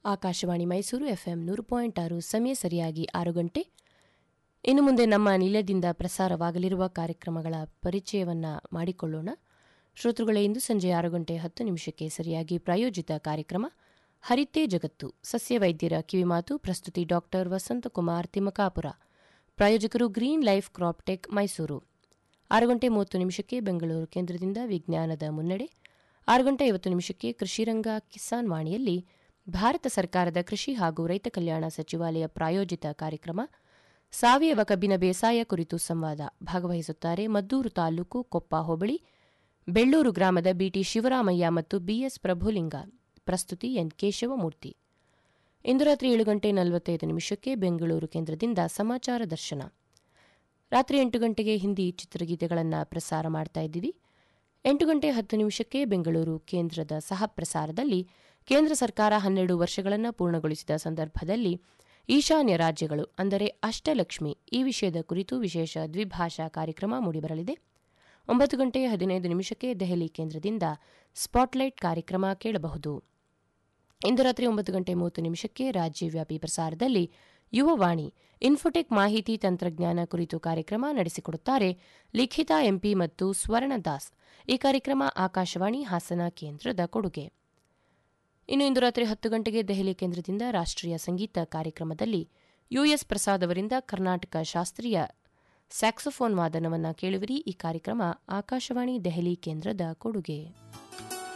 Akashvani Mysuru FM ನೂರು point ಆರು ಸಮಯ ಸರಿಯಾಗಿ ಆರು ಗಂಟೆ ಇನ್ನು ಮುಂದೆ ನಮ್ಮ ನಿಲಯದಿಂದ ಪ್ರಸಾರವಾಗಲಿರುವ ಕಾರ್ಯಕ್ರಮಗಳ ಪರಿಚಯವನ್ನ ಮಾಡಿಕೊಳ್ಳೋಣ ಶ್ರೋತೃಗಳೇ ಇಂದು ಸಂಜೆ ಆರು ಗಂಟೆ ಹತ್ತು ನಿಮಿಷಕ್ಕೆ ಸರಿಯಾಗಿ ಪ್ರಾಯೋಜಿತ ಕಾರ್ಯಕ್ರಮ ಹರಿತೆ ಜಗತ್ತು ಸಸ್ಯ ವೈದ್ಯರ ಕಿವಿಮಾತು ಪ್ರಸ್ತುತಿ ಡಾಕ್ಟರ್ ವಸಂತಕುಮಾರ್ ತಿಮ್ಮಕಾಪುರ ಪ್ರಾಯೋಜಕರು green life crop tech Mysuru ಆರು ಗಂಟೆ ಮೂವತ್ತು ನಿಮಿಷಕ್ಕೆ ಬೆಂಗಳೂರು ಕೇಂದ್ರದಿಂದ ವಿಜ್ಞಾನದ ಮುನ್ನಡೆ ಆರು ಗಂಟೆ ಐವತ್ತು ನಿಮಿಷಕ್ಕೆ ಕೃಷಿರಂಗ ಕಿಸಾನ್ ವಾಣಿಯಲ್ಲಿ ಭಾರತ ಸರ್ಕಾರದ ಕೃಷಿ ಹಾಗೂ ರೈತ ಕಲ್ಯಾಣ ಸಚಿವಾಲಯ ಪ್ರಾಯೋಜಿತ ಕಾರ್ಯಕ್ರಮ ಸಾವಯವ ಕಬ್ಬಿನ ಬೇಸಾಯ ಕುರಿತು ಸಂವಾದ ಭಾಗವಹಿಸುತ್ತಾರೆ ಮದ್ದೂರು ತಾಲೂಕು ಕೊಪ್ಪ ಹೋಬಳಿ ಬೆಳ್ಳೂರು ಗ್ರಾಮದ ಬಿಟಿ ಶಿವರಾಮಯ್ಯ ಮತ್ತು ಬಿಎಸ್ ಪ್ರಭುಲಿಂಗ ಪ್ರಸ್ತುತಿ ಎನ್ ಕೇಶವಮೂರ್ತಿ ಇಂದು ರಾತ್ರಿ ಏಳು ಗಂಟೆ ನಲವತ್ತೈದು ನಿಮಿಷಕ್ಕೆ ಬೆಂಗಳೂರು ಕೇಂದ್ರದಿಂದ ಸಮಾಚಾರ ದರ್ಶನ ರಾತ್ರಿ ಎಂಟು ಗಂಟೆಗೆ ಹಿಂದಿ ಚಿತ್ರಗೀತೆಗಳನ್ನು ಪ್ರಸಾರ ಮಾಡ್ತಾ ಇದ್ದೀವಿ ಎಂಟು ಗಂಟೆ ಹತ್ತು ನಿಮಿಷಕ್ಕೆ ಬೆಂಗಳೂರು ಕೇಂದ್ರದ ಸಹ ಪ್ರಸಾರದಲ್ಲಿ ಕೇಂದ್ರ ಸರ್ಕಾರ ಹನ್ನೆರಡು ವರ್ಷಗಳನ್ನು ಪೂರ್ಣಗೊಳಿಸಿದ ಸಂದರ್ಭದಲ್ಲಿ ಈಶಾನ್ಯ ರಾಜ್ಯಗಳು ಅಂದರೆ ಅಷ್ಟಲಕ್ಷ್ಮಿ ಈ ವಿಷಯದ ಕುರಿತು ವಿಶೇಷ ದ್ವಿಭಾಷಾ ಕಾರ್ಯಕ್ರಮ ಮೂಡಿಬರಲಿದೆ ಒಂಬತ್ತು ಗಂಟೆ ಹದಿನೈದು ನಿಮಿಷಕ್ಕೆ ದೆಹಲಿ ಕೇಂದ್ರದಿಂದ ಸ್ಪಾಟ್ಲೈಟ್ ಕಾರ್ಯಕ್ರಮ ಕೇಳಬಹುದು ಇಂದು ರಾತ್ರಿ ಒಂಬತ್ತು ಗಂಟೆ ಮೂವತ್ತು ನಿಮಿಷಕ್ಕೆ ರಾಜ್ಯವ್ಯಾಪಿ ಪ್ರಸಾರದಲ್ಲಿ ಯುವವಾಣಿ ಇನ್ಫೋಟೆಕ್ ಮಾಹಿತಿ ತಂತ್ರಜ್ಞಾನ ಕುರಿತು ಕಾರ್ಯಕ್ರಮ ನಡೆಸಿಕೊಡುತ್ತಾರೆ ಲಿಖಿತಾ ಎಂಪಿ ಮತ್ತು ಸ್ವರ್ಣ ದಾಸ್ ಈ ಕಾರ್ಯಕ್ರಮ ಆಕಾಶವಾಣಿ ಹಾಸನ ಕೇಂದ್ರದ ಕೊಡುಗೆ ಇನ್ನು ಇಂದು ರಾತ್ರಿ ಹತ್ತು ಗಂಟೆಗೆ ದೆಹಲಿ ಕೇಂದ್ರದಿಂದ ರಾಷ್ಟ್ರೀಯ ಸಂಗೀತ ಕಾರ್ಯಕ್ರಮದಲ್ಲಿ ಯುಎಸ್ ಪ್ರಸಾದ್ ಅವರಿಂದ ಕರ್ನಾಟಕ ಶಾಸ್ತ್ರೀಯ ಸ್ಯಾಕ್ಸೋಫೋನ್ ವಾದನವನ್ನು ಕೇಳುವಿರಿ ಈ ಕಾರ್ಯಕ್ರಮ ಆಕಾಶವಾಣಿ ದೆಹಲಿ ಕೇಂದ್ರದ ಕೊಡುಗೆ